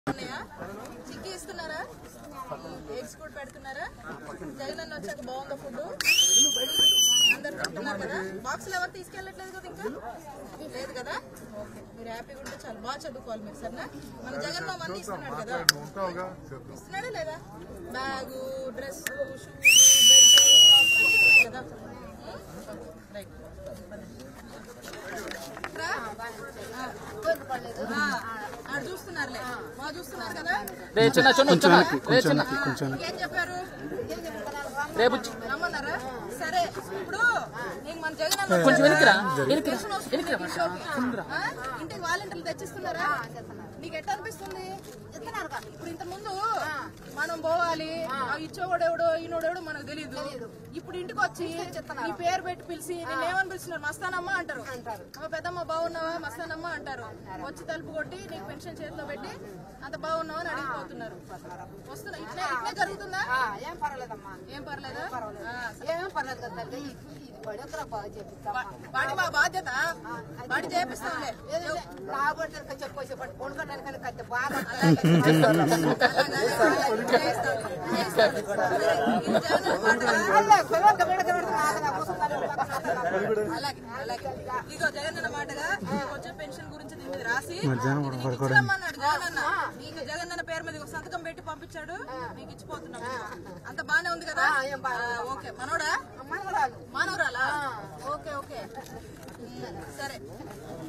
ఉన్నాయా చిక్కీ ఇస్తున్నారా ఎగ్స్ కూడా పెడుతున్నారా జగన్ అన్న వచ్చాక బాగుందా ఫుడ్ అందరు తింటున్నారు కదా బాక్సులు ఎవరు తీసుకెళ్ళట్లేదు కదా ఇంకా లేదు కదా ఓకే మీరు హ్యాపీగా ఉంటే చాలా బాగా చదువుకోవాలి మీరు సరేనా మన జగన్ బాబు అన్ని ఇస్తున్నాడు కదా ఉంటావుగా చేద్దాం ఇస్తున్నాడా లేదా bag dress shoes belt socks అన్ని ఉన్నాయి కదా రైట్ ఆడు చూస్తున్నారులే మా చూస్తున్నారు కదా రే చిన్న చిన్న చిన్న రే చిన్న ఏం చెప్పారు రేపు రమ్మన్నారా సరే ఇప్పుడు నీకు మన జగన్ అన్న కొంచెం వెనక్కిరా పెన్షన్ వస్తుంది నీకు ఇంట్లోకి. ఆ? ఇంటికి వాలంటీర్లు తెచ్చిస్తున్నారా నీకు ఎట్లా అనిపిస్తుంది ఇప్పుడు ఇంత ముందు మనం పోవాలి ఆ ఇచ్చేవాడు ఎవడో ఈనోడెవడో మనకు తెలియదు ఇప్పుడు ఇంటికి వచ్చి నీ పేరు పెట్టి పిలిచి నేను ఏమని పిలుస్తున్నారు మస్తానమ్మ అంటారు అమ్మ పెద్దమ్మ బాగున్నావా మస్తానమ్మ అంటారు వచ్చి తలుపు కొట్టి నీకు పెన్షన్ చేతిలో పెట్టి అంత బాగున్నావా అని అడిగిపోతున్నారు వస్తున్నా ఇట్లే ఇట్లే జరుగుతుందా ఆ, ఏం పర్వాలేదమ్మా ఏం పర్లేదా ఆ, ఏం పర్లేదు కదా తల్లి ఇది ఇది పడేందుకు బాగా చెప్తాం వాడి మా బాధ్యత వాడి చేపిస్తాంలే రాబోతే చెప్పొచ్చి పట్టు కొనుక్కోవడానికి కత్తి బాగా అలా పిల్లలకి వీళ్ళకి వీళ్ళకి మాటగా కూర్చున్నారు, పక్కన అలాగే అలాగే ఇదిగో జగన్ అన్న మాటగా మీకు వచ్చే పెన్షన్ గురించి దీని మీద రాసి ఇది నీకు ఇచ్చిరమ్మన్నాడు జగన్ అన్న నీకు జగన్ అన్న పేరు మీద ఒక సంతకం పెట్టి పంపించాడు మీకు ఇచ్చిపోతున్నాం అంత బానే ఉంది కదా ఆ, ఓకే మనోడా మనవరాలు మానవరాలా ఓకే ఓకే ఉమ్, సరే